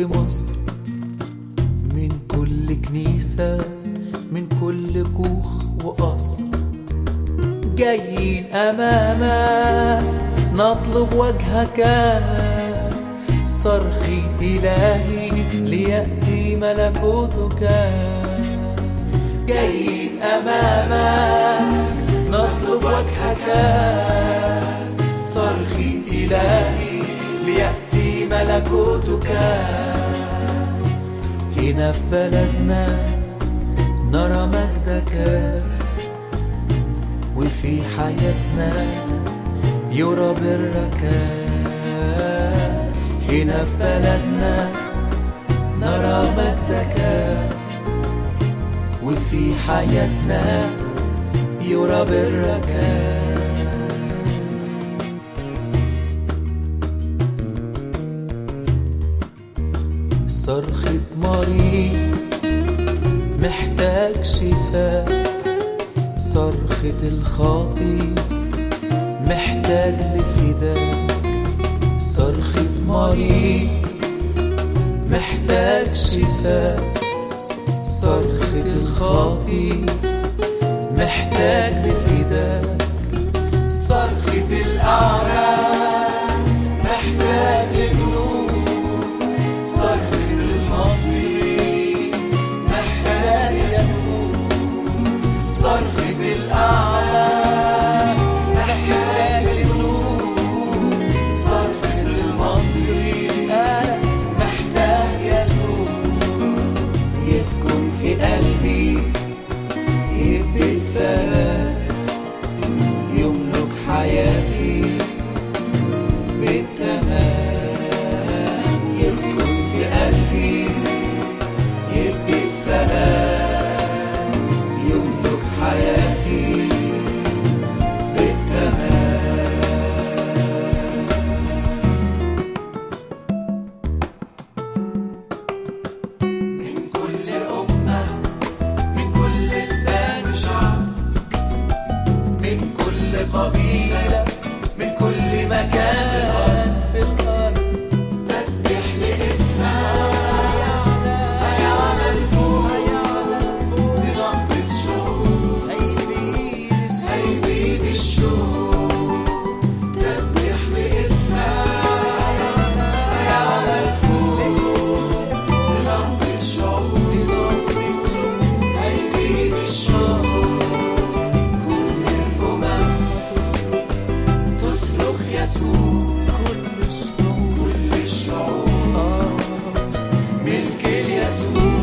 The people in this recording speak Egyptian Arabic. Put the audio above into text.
كل مصر من كل كنيسة من كل كوخ وقصر جايين أمامك نطلب وجهك صرخي إلهي ليأتي ملكوتك جايين أمامك نطلب وجهك صرخي إلهي ليأتي ملكوتك هنا في بلدنا نرى مجدك وفي حياتنا يرى برك هنا في بلدنا نرى مجدك وفي حياتنا يرى برك صرخة مريض محتاج شفاء صرخة الخاطي محتاج لفداء صرخة مريض محتاج شفاء صرخة الخاطي محتاج لفداء صرخة الأعمى محتاج لجنون صرخة المصري محتاج يسوع صرخة الأعمى محتاج لجنون صرخة المصري أنا محتاج يسوع يسكن في قلبي يدي السلام يملك حياتي بالتمام يسكن في قلبي يدي السلام يملك حياتي بالتمام من كل أمة من كل لسان وشعب من كل قبيلة من كل مكان في الأرض تسبح لاسمها هيعلى الفوق بنبض الشوق هيزيد الشوق تسبح لاسمها هيعلى الفوق بنبض الشوق هيزيد الشوق كل الأمم تصرخ يسوع كل الشعوب كل الشعوب ملك اليسوع